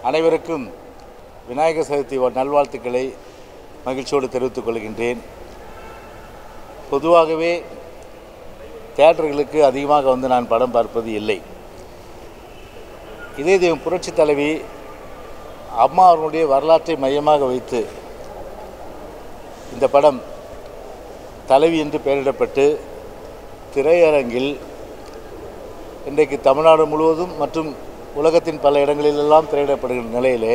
அனைவருக்கும் விநாயகர் சதுர்த்தி வ- நல்வாழ்த்துக்களை மகிழ்ச்சியோடு தெரிவித்துக் கொள்கின்றேன் பொதுவாகவே தியேட்டர்களுக்கு அதிகமாக வந்து நான் படம் பார்ப்பது இல்லை இதே தெய்வம் புரட்சி தலைவி அம்மா அவர்களுடைய வரலாற்றை மையமாக வைத்து இந்த படம் தலைவி என்று பெயரிடப்பட்டு திரையரங்கில் இன்றைக்கு தமிழ்நாடு முழுவதும் மற்றும் உலகத்தின் பல இடங்களிலெல்லாம் திரையிடப்படுகின்ற நிலையிலே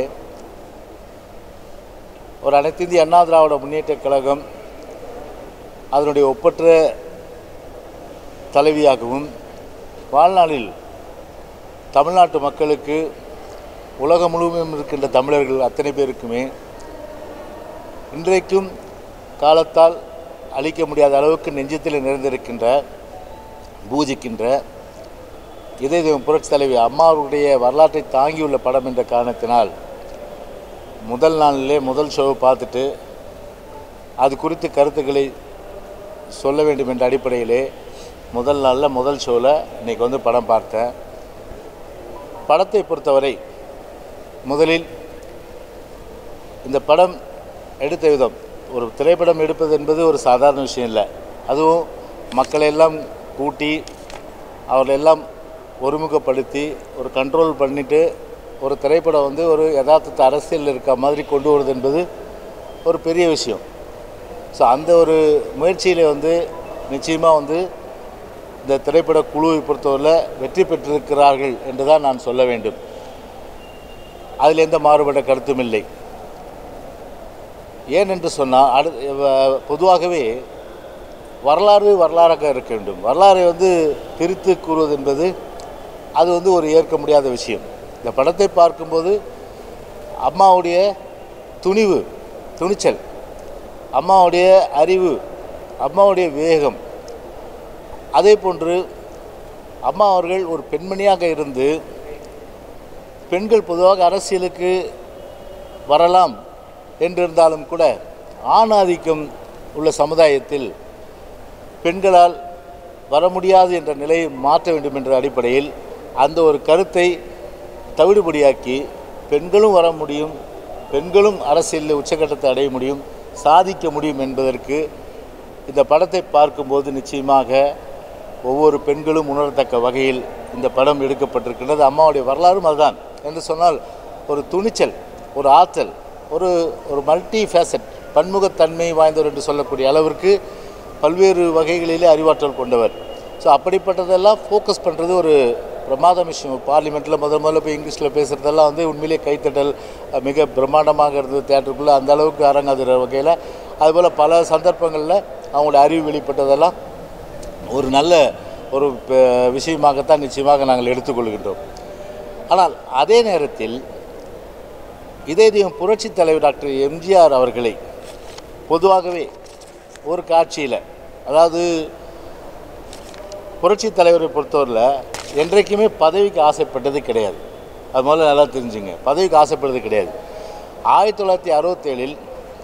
ஒரு அனைத்து இந்திய அண்ணா திராவிட முன்னேற்றக் கழகம் அதனுடைய ஒப்பற்ற தலைவியாகவும் வாழ்நாளில் தமிழ்நாட்டு மக்களுக்கு உலகம் முழுவதும் இருக்கின்ற தமிழர்கள் அத்தனை பேருக்குமே இன்றைக்கும் காலத்தால் அழிக்க முடியாத அளவுக்கு நெஞ்சத்தில் நிறைந்திருக்கின்ற பூஜிக்கின்ற இதய தெய்வம் புரட்சி தலைவி அம்மாவுடைய வரலாற்றை தாங்கியுள்ள படம் என்ற காரணத்தினால் முதல் நாளிலே முதல் ஷோவை பார்த்துட்டு அது குறித்து கருத்துக்களை சொல்ல வேண்டும் என்ற அடிப்படையிலே முதல் நாளில் முதல் ஷோவில் இன்றைக்கி வந்து படம் பார்த்தேன் படத்தை பொறுத்தவரை முதலில் இந்த படம் எடுத்த விதம் ஒரு திரைப்படம் எடுப்பது என்பது ஒரு சாதாரண விஷயம் இல்லை அதுவும் மக்களை எல்லாம் கூட்டி அவர்கள் எல்லாம் ஒருமுகப்படுத்தி ஒரு கண்ட்ரோல் பண்ணிவிட்டு ஒரு திரைப்படம் வந்து ஒரு யதார்த்தத்தை அரசியலில் இருக்க மாதிரி கொண்டு வருவது என்பது ஒரு பெரிய விஷயம் ஸோ அந்த ஒரு முயற்சியில் வந்து நிச்சயமாக வந்து இந்த திரைப்பட குழுவை பொறுத்தவரையில் வெற்றி பெற்றிருக்கிறார்கள் என்று தான் நான் சொல்ல வேண்டும் அதில் எந்த மாறுபட்ட கருத்தும் இல்லை ஏன் என்று சொன்னால் அடு வ- பொதுவாகவே வரலாறு வரலாறாக இருக்க வேண்டும் வரலாறை வந்து பிரித்து கூறுவது என்பது அது வந்து ஒரு ஏற்க முடியாத விஷயம் இந்த படத்தை பார்க்கும்போது அம்மாவுடைய துணிவு துணிச்சல் அம்மாவுடைய அறிவு அம்மாவுடைய வேகம் அதே போன்று அம்மா அவர்கள் ஒரு பெண்மணியாக இருந்து பெண்கள் பொதுவாக அரசியலுக்கு வரலாம் என்றிருந்தாலும் கூட ஆணாதிக்கம் உள்ள சமுதாயத்தில் பெண்களால் வர முடியாது என்ற நிலையை மாற்ற வேண்டும் என்ற அடிப்படையில் அந்த ஒரு கருத்தை தவிடுபடியாக்கி பெண்களும் வர முடியும் பெண்களும் அரசியலில் உச்சக்கட்டத்தை அடைய முடியும் சாதிக்க முடியும் என்பதற்கு இந்த படத்தை பார்க்கும்போது நிச்சயமாக ஒவ்வொரு பெண்களும் உணரத்தக்க வகையில் இந்த படம் எடுக்கப்பட்டிருக்கின்றது அம்மாவுடைய வரலாறும் அதுதான் என்று சொன்னால் ஒரு துணிச்சல் ஒரு ஆற்றல் ஒரு ஒரு மல்டி ஃபேசட் பன்முகத்தன்மை வாய்ந்தவர் என்று சொல்லக்கூடிய அளவிற்கு பல்வேறு வகைகளிலே அறிவாற்றல் கொண்டவர் ஸோ அப்படிப்பட்டதெல்லாம் ஃபோக்கஸ் பண்ணுறது ஒரு பிரமாதம் விஷயம் பார்லிமெண்ட்டில் முதல் முதல்ல போய் இங்கிலீஷில் பேசுகிறதெல்லாம் வந்து உண்மையிலே கைத்தட்டல் அஹ், மிக பிரம்மாண்டமாக இருந்தது தேட்டருக்குள்ளே அந்த அளவுக்கு அரங்காதுற வகையில் அதுபோல் பல சந்தர்ப்பங்களில் அவங்களுடைய அறிவு வெளிப்பட்டதெல்லாம் ஒரு நல்ல ஒரு ப- விஷயமாகத்தான் நிச்சயமாக நாங்கள் எடுத்துக்கொள்கின்றோம் ஆனால் அதே நேரத்தில் இதே தெய்வம் புரட்சித் தலைவர் டாக்டர் எம்ஜிஆர் அவர்களை பொதுவாகவே ஒரு காட்சியில் அதாவது புரட்சித் தலைவரை பொறுத்தவரையில் என்றைக்குமே பதவிக்கு ஆசைப்பட்டது கிடையாது அது முதல்ல நல்லா தெரிஞ்சுங்க பதவிக்கு ஆசைப்பட்டது கிடையாது ஆயிரத்தி தொள்ளாயிரத்தி அறுபத்தேழில்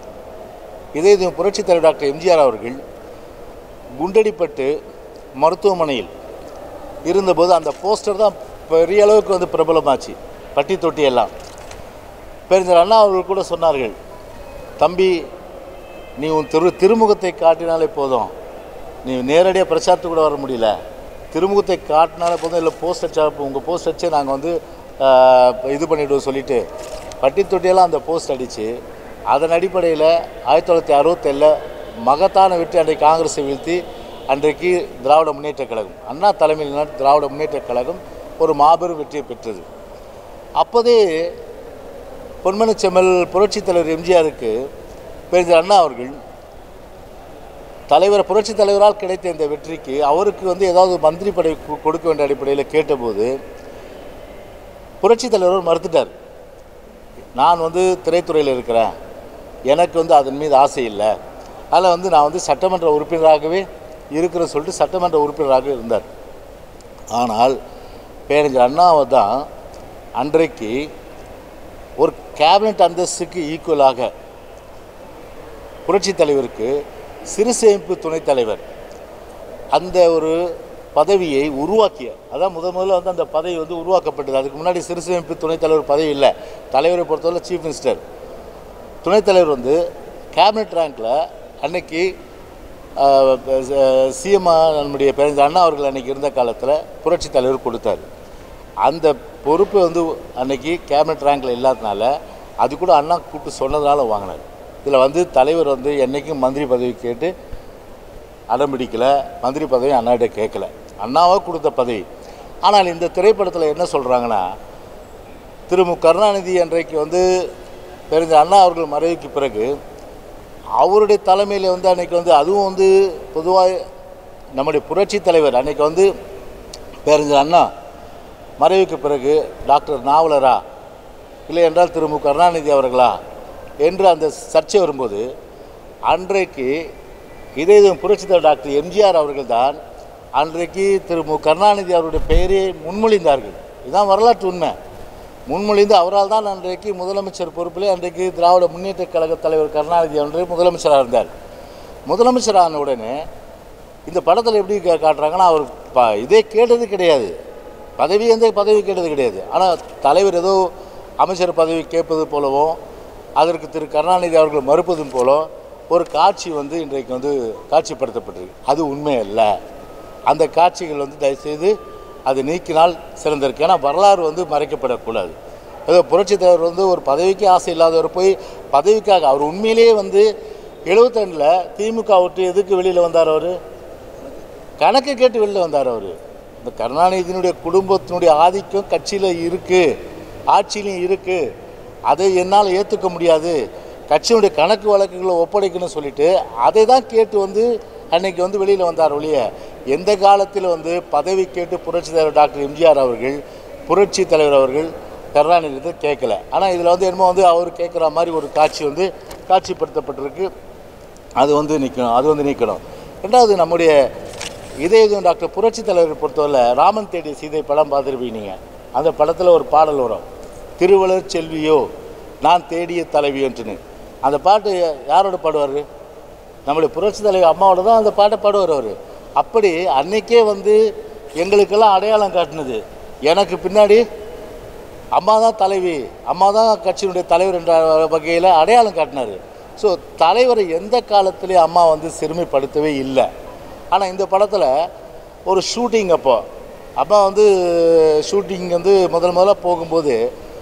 இதே தெய்வம் புரட்சித் தலைவர் டாக்டர் எம்ஜிஆர் அவர்கள் குண்டடிப்பட்டு மருத்துவமனையில் இருந்தபோது அந்த போஸ்டர் தான் பெரிய அளவுக்கு வந்து பிரபலமாச்சு பட்டி தொட்டி எல்லாம் பெருந்தர் அண்ணா அவர்கள் கூட சொன்னார்கள் தம்பி நீ உன் திரு திருமுகத்தை காட்டினாலே போதும் நீ நேரடியாக பிரச்சாரத்துக்கு கூட வர முடியல திருமுகத்தை காட்டினாலே போதும் இல்லை போஸ்ட் அடிச்சா உங்கள் போஸ்ட் அடிச்சு நாங்கள் வந்து ஆஹ், இது பண்ணிவிடுவோம் சொல்லிட்டு பட்டி தொட்டியெல்லாம் அந்த போஸ்ட் அடித்து அதன் அடிப்படையில் ஆயிரத்தி தொள்ளாயிரத்தி அறுபத்தேழில் மகத்தான வெற்றி அன்றைக்கு காங்கிரஸை வீழ்த்தி அன்றைக்கு திராவிட முன்னேற்றக் கழகம் அண்ணா தலைமையிலான திராவிட முன்னேற்றக் கழகம் ஒரு மாபெரும் வெற்றியை பெற்றது அப்போதே பொன்மன செம்மல் புரட்சித் தலைவர் எம்ஜிஆருக்கு பெருந்தர் அண்ணா அவர்கள் தலைவர் புரட்சித் தலைவரால் கிடைத்த இந்த வெற்றிக்கு அவருக்கு வந்து ஏதாவது மந்திரி படை கு- கொடுக்க வேண்டிய அடிப்படையில் கேட்டபோது புரட்சித் தலைவர் மறுத்துட்டார் நான் வந்து திரைத்துறையில் இருக்கிறேன் எனக்கு வந்து அதன் மீது ஆசை இல்லை அதில் வந்து நான் வந்து சட்டமன்ற உறுப்பினராகவே இருக்கிறேன்னு சொல்லிட்டு சட்டமன்ற உறுப்பினராக இருந்தார் ஆனால் பேரஞ்சர் அண்ணாவை தான் அன்றைக்கு ஒரு கேபினட் அந்தஸ்துக்கு ஈக்குவலாக புரட்சித் தலைவருக்கு சிறு சேமிப்பு துணைத் தலைவர் அந்த ஒரு பதவியை உருவாக்கிய அதான் முதல் முதல்ல வந்து அந்த பதவி வந்து உருவாக்கப்பட்டது அதுக்கு முன்னாடி சிறுசேமிப்பு துணைத் தலைவர் பதவி இல்லை தலைவரை பொறுத்தவரை சீஃப் மினிஸ்டர் துணைத் தலைவர் வந்து கேபினட் ரேங்கில் அன்னைக்கு சிஎம் நம்முடைய பேரஞ்ச அண்ணா அவர்கள் அன்னைக்கு இருந்த காலத்தில் புரட்சித் தலைவர் கொடுத்தாரு அந்த பொறுப்பு வந்து அன்னைக்கு கேபினட் ரேங்கில் இல்லாதனால அது கூட அண்ணா கூப்பிட்டு சொன்னதுனால வாங்கினார் இதில் வந்து தலைவர் வந்து என்றைக்கும் மந்திரி பதவி கேட்டு அடம்பிடிக்கலை மந்திரி பதவி அண்ணாகிட்ட கேட்கல அண்ணாவா கொடுத்த பதவி ஆனால் இந்த திரைப்படத்தில் என்ன சொல்கிறாங்கன்னா திரு மு கருணாநிதி அன்றைக்கு வந்து தெரிஞ்ச அண்ணா அவர்கள் மறைவுக்கு பிறகு அவருடைய தலைமையில் வந்து அன்னைக்கு வந்து அதுவும் வந்து பொதுவாக நம்முடைய புரட்சி தலைவர் அன்னைக்கு வந்து பேரஞ்சர் அண்ணா மறைவுக்கு பிறகு டாக்டர் நாவலரா இல்லை என்றால் திரு மு கருணாநிதி அவர்களா என்று அந்த சர்ச்சை வரும்போது அன்றைக்கு இதே இது புரட்சித் தலைவர் டாக்டர் எம்ஜிஆர் அவர்கள் தான் அன்றைக்கு திரு மு கருணாநிதி அவருடைய பெயரை முன்மொழிந்தார்கள் இதுதான் வரலாற்று உண்மை முன்மொழிந்து அவரால் தான் அன்றைக்கு முதலமைச்சர் பொறுப்பிலே அன்றைக்கு திராவிட முன்னேற்ற கழக தலைவர் கருணாநிதி அன்று முதலமைச்சராக இருந்தார் முதலமைச்சர் ஆன உடனே இந்த படத்தில் எப்படி கா- காட்டுறாங்கன்னா அவர் ப இதே கேட்டது கிடையாது பதவி எந்த பதவி கேட்டது கிடையாது ஆனால் தலைவர் ஏதோ அமைச்சர் பதவி கேட்பது போலவும் அதற்கு திரு கருணாநிதி அவர்கள் மறுப்பதும் போல ஒரு காட்சி வந்து இன்றைக்கு வந்து காட்சிப்படுத்தப்பட்டிருக்கு அது உண்மை அல்ல அந்த காட்சிகள் வந்து தயவுசெய்து அது நீக்கினால் சிறந்திருக்கு ஏன்னா வரலாறு வந்து மறைக்கப்படக்கூடாது ஏதோ புரட்சித் தலைவர் வந்து ஒரு பதவிக்கு ஆசை இல்லாதவர் போய் பதவிக்காக அவர் உண்மையிலேயே வந்து எழுபத்தெண்டில் திமுக விட்டு எதுக்கு வெளியில் வந்தார் அவர் கணக்கு கேட்டு வெளில வந்தார் அவர் இந்த கருணாநிதியினுடைய குடும்பத்தினுடைய ஆதிக்கம் கட்சியில் இருக்குது ஆட்சியிலையும் இருக்குது அதை என்னால் ஏற்றுக்க முடியாது கட்சியினுடைய கணக்கு வழக்குகளை ஒப்படைக்கணும்னு சொல்லிட்டு அதை தான் கேட்டு வந்து அன்னைக்கு வந்து வெளியில் வந்தார் ஒழிய எந்த காலத்தில் வந்து பதவி கேட்டு புரட்சி தலைவர் டாக்டர் எம்ஜிஆர் அவர்கள் புரட்சி தலைவர் அவர்கள் கருணாநிதி கேட்கல ஆனால் இதில் வந்து என்னமோ வந்து அவர் கேட்குற மாதிரி ஒரு காட்சி வந்து காட்சிப்படுத்தப்பட்டிருக்கு அது வந்து நிற்கணும் அது வந்து நீக்கணும் ரெண்டாவது நம்முடைய இதே இது டாக்டர் புரட்சி தலைவர் பொறுத்தவரை ராமன் தேடிய சீதை படம் பார்த்துருப்பீங்க நீங்கள் அந்த படத்தில் ஒரு பாடல் வரும் திருவளர் செல்வியோ நான் தேடிய தலைவியோன்ட்டுன்னு அந்த பாட்டு யாரோட பாடுவார் நம்முடைய புரட்சி தலைவர் அம்மாவோட தான் அந்த பாட்டை பாடுவார் அவர் அப்படி அன்னைக்கே வந்து எங்களுக்கெல்லாம் அடையாளம் காட்டினது எனக்கு பின்னாடி அம்மா தான் தலைவி அம்மா தான் கட்சியினுடைய தலைவர் என்ற வகையில் அடையாளம் காட்டினார் ஸோ தலைவரை எந்த காலத்துலேயும் அம்மா வந்து சிறுமைப்படுத்தவே இல்லை ஆனால் இந்த படத்தில் ஒரு ஷூட்டிங் அப்போ அம்மா வந்து ஷூட்டிங் வந்து முதல் முதல்ல போகும்போது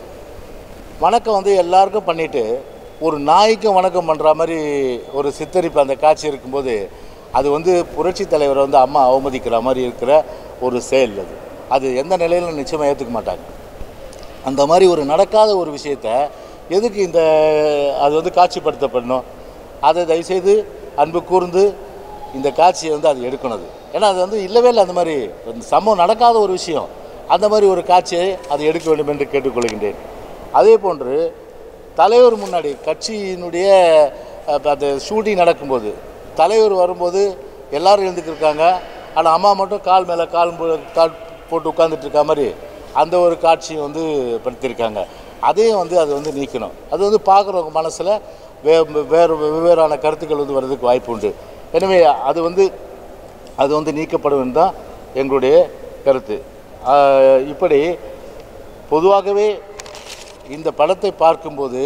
வணக்கம் வந்து எல்லாருக்கும் பண்ணிட்டு ஒரு நாய்க்கும் வணக்கம் பண்ணுற மாதிரி ஒரு சித்தரிப்பு அந்த காட்சி இருக்கும்போது அது வந்து புரட்சி தலைவரை வந்து அம்மா அவமதிக்கிற மாதிரி இருக்கிற ஒரு செயல் அது அது எந்த நிலையிலும் நிச்சயமாக ஏற்றுக்க மாட்டாங்க அந்த மாதிரி ஒரு நடக்காத ஒரு விஷயத்த எதுக்கு இந்த அது வந்து காட்சிப்படுத்தப்படணும் அதை தயவுசெய்து அன்பு கூர்ந்து இந்த காட்சியை வந்து அது எடுக்கணும் அது ஏன்னா அது வந்து இல்லவே இல்லை அந்த மாதிரி அந்த சம்பவம் நடக்காத ஒரு விஷயம் அந்த மாதிரி ஒரு காட்சியை அது எடுக்க வேண்டும் என்று கேட்டுக்கொள்கின்றேன் அதே போன்று தலைவர் முன்னாடி கட்சியினுடைய அஹ், அந்த ஷூட்டிங் நடக்கும்போது தலைவர் வரும்போது எல்லாரும் எழுந்துக்கிருக்காங்க ஆனால் அம்மா மட்டும் கால் மேலே கால் போ- கால் போட்டு உட்காந்துட்டு இருக்க மாதிரி அந்த ஒரு காட்சியை வந்து படுத்தியிருக்காங்க அதையும் வந்து அது வந்து நீக்கணும் அது வந்து பார்க்குறவங்க மனசில் வே வேறு வெவ்வேறான கருத்துக்கள் வந்து வர்றதுக்கு வாய்ப்பு உண்டு எனவே அது வந்து அது வந்து நீக்கப்படும் தான் எங்களுடைய கருத்து ஆஹ் இப்படி பொதுவாகவே இந்த படத்தை பார்க்கும்போது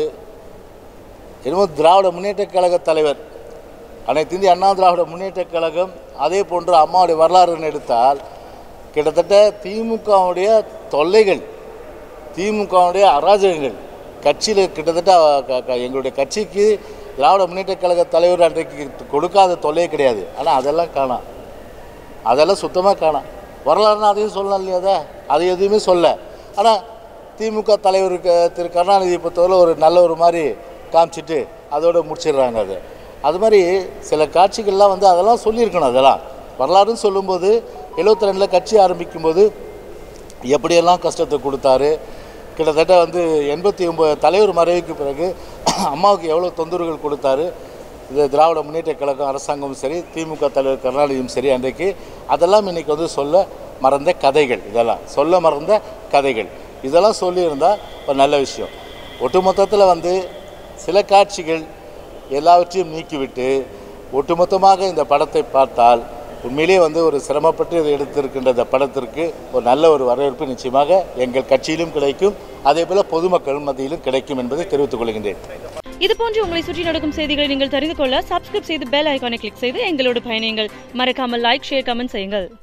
என்னமோ திராவிட முன்னேற்றக் கழக தலைவர் அனைத்து இந்திய அண்ணா திராவிட முன்னேற்றக் கழகம் அதே போன்று அம்மாவுடைய வரலாறுன்னு எடுத்தால் கிட்டத்தட்ட திமுகவுடைய தொல்லைகள் திமுகவுடைய அராஜகங்கள் கட்சியில் கிட்டத்தட்ட க- க- எங்களுடைய கட்சிக்கு திராவிட முன்னேற்றக் கழக தலைவர் அன்றைக்கு கொடுக்காத தொல்லையே கிடையாது ஆனால் அதெல்லாம் காணாம் அதெல்லாம் சுத்தமாக காணாம் வரலாறுனா அதையும் சொல்லலாம் இல்லையா அதை அது எதுவுமே சொல்ல ஆனால் திமுக தலைவருக்கு திரு கருணாநிதி பொறுத்தவரை ஒரு நல்ல ஒரு மாதிரி காமிச்சிட்டு அதோட முடிச்சிடுறாங்க அது அது மாதிரி சில காட்சிகள்லாம் வந்து அதெல்லாம் சொல்லியிருக்கணும் அதெல்லாம் வரலாறுன்னு சொல்லும்போது எழுபத்தி ரெண்டில் கட்சி ஆரம்பிக்கும்போது எப்படியெல்லாம் கஷ்டத்தை கொடுத்தாரு கிட்டத்தட்ட வந்து எண்பத்தி ஒம்பது தலைவர் மறைவுக்கு பிறகு அம்மாவுக்கு எவ்வளோ தொந்தரவுகள் கொடுத்தாரு இது திராவிட முன்னேற்ற கழகம் அரசாங்கமும் சரி திமுக தலைவர் கருணாநிதியும் சரி அன்றைக்கு அதெல்லாம் இன்றைக்கி வந்து சொல்ல மறந்த கதைகள் இதெல்லாம் சொல்ல மறந்த கதைகள் இதெல்லாம் சொல்லியிருந்தால் ஒரு நல்ல விஷயம் ஒட்டுமொத்தத்தில் வந்து சில காட்சிகள் எல்லாவற்றையும் நீக்கிவிட்டு ஒட்டுமொத்தமாக இந்த படத்தை பார்த்தால் உண்மையிலேயே வந்து ஒரு சிரமப்பட்டு இதை எடுத்திருக்கின்ற இந்த படத்திற்கு ஒரு நல்ல ஒரு வரவேற்பு நிச்சயமாக எங்கள் கட்சியிலும் கிடைக்கும் அதே போல் பொதுமக்கள் மத்தியிலும் கிடைக்கும் என்பதை தெரிவித்துக் கொள்கின்றேன் இது போன்று உங்களை சுற்றி நடக்கும் செய்திகளை நீங்கள் தெரிந்து கொள்ள சப்ஸ்கிரைப் செய்து பெல் ஐகானை கிளிக் செய்து எங்களோடு பயணியுங்கள் மறக்காமல் லைக் ஷேர் கமெண்ட் செய்யுங்கள்